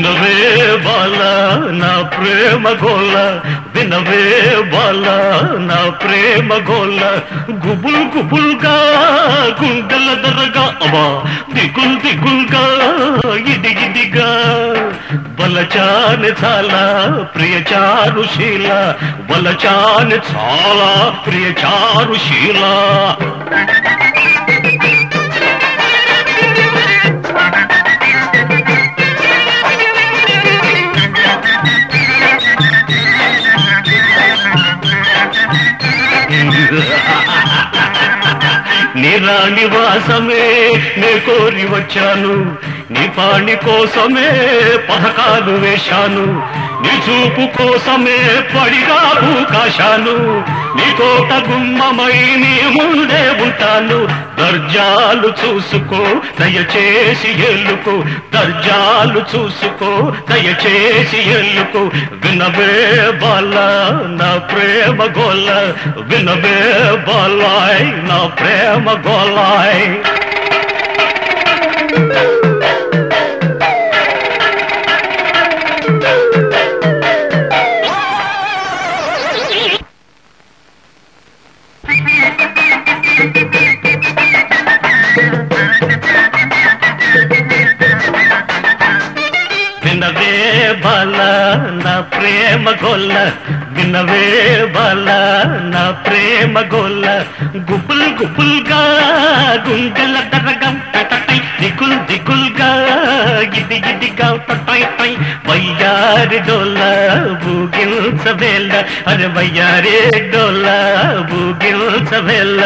వినవే బాల నా ప్రేమ గోల వినవే బాల నా ప్రేమ గోల గుబుల్ గుబుల్గా గుండెల దరగా అబ్బా దిగుల్ దిగుల్గా ఇడి ఇడిగా బలచాని చాలా ప్రియచారుశీల బలచాని చాలా ప్రియచారుశీల నీ రాణి వాసమే నే కోరి వచ్చాను నీ పాణి కోసమే పథకాలు వేశాను నీ చూపు కోసమే పడిగా కాశాను నీ కోట గుమ్మమై నీ ముందే ఉంటాను దర్జాలు చూసుకో దయచేసి ఎల్లుకో దర్జాలు చూసుకో దయచేసి ఎల్లుకో వినవే బాల నా ప్రేమ గోల వినవే బాలాయ్ నా ప్రేమ గోలాయ్ వినవే బాల నా ప్రేమ గొల్ల వినవే బాల నా ప్రేమ గొల్ల గుబుల్ గుబుల్గా గుండెల దరగం టటటై దిగుల్ దిగుల్గా గిది గిదిగా టటై టై వయ్యారి డోల బూగిల్సవేళ్ళ అరే వయ్యారే డోల బూగిల్సవేళ్ళ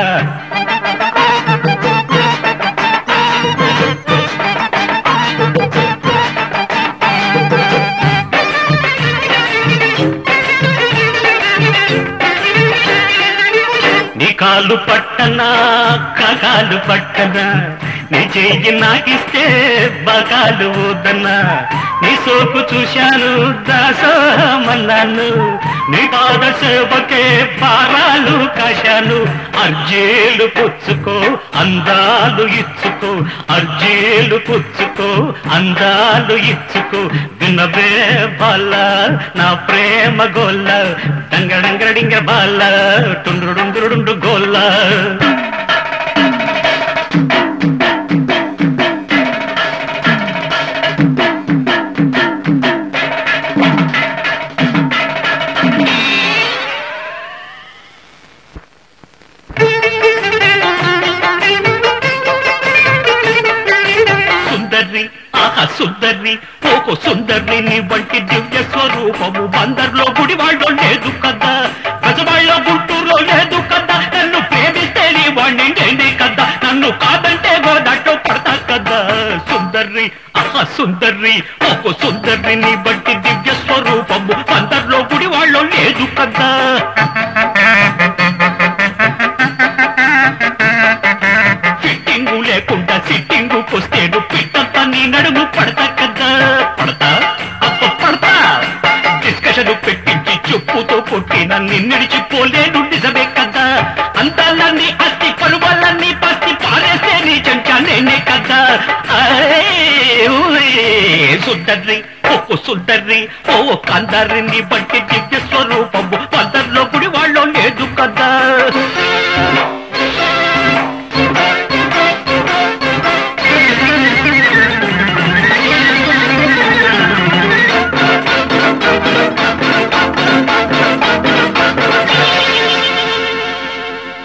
నీ కాలు పట్టనా కగాలు పట్టనా నీ చెయ్యి నాకిస్తే బగాలు ఊదన్నా నీ సోకు చూశాను దాసమన్నాను నీ పాద సేవకే పారాలు కాశాను అర్జేలు పుచ్చుకో అందాలు ఇచ్చుకో అర్జేలు పుచ్చుకో అందాలు ఇచ్చుకో వినవే బాల నా ప్రేమ గోల్ల డంగడంగడింగ బాల టుండ్రుడుండ్రుడుండు గోల్ల సుందర్ని ఆహా సుందర్ని ఓకో సుందర్ని నీ వంటి దివ్య స్వరూపము బందర్లో గుడివాళ్ళలో లేదు కదా గజవాళ్ళలో గుంటూరులో లేదు కదా నన్ను ప్రేమిస్తే నీ వాణ్ణి నేనే కదా నన్ను కాదంటే గోదాట్లో పడతా కదా సుందర్ని ఆహా సుందర్ని ఓకో సుందర్ని నీ వంటి దివ్య స్వరూపము బందర్లో గుడివాళ్ళలో లేదు కదా ఫిట్టింగు లేకుండా సిట్టింగు కొస్తేను పిట్టంతా నీ నడుము పడతా కదా పడతా అప్ప పడతా డిస్కషన్ పెట్టించి చెప్పుతో కొట్టిన నిన్నిడిచిపోలేను నిజమే కదా అందాలన్నీ అస్థి పరువాలన్నీ పస్తి పారేస్తే నీ చెంచా నేనే కదా ఆయ్, ఊయ్, సుందర్రి ఓ సుందర్రి ఓ కందర్రి నీ బట్టి దివ్య స్వరూపము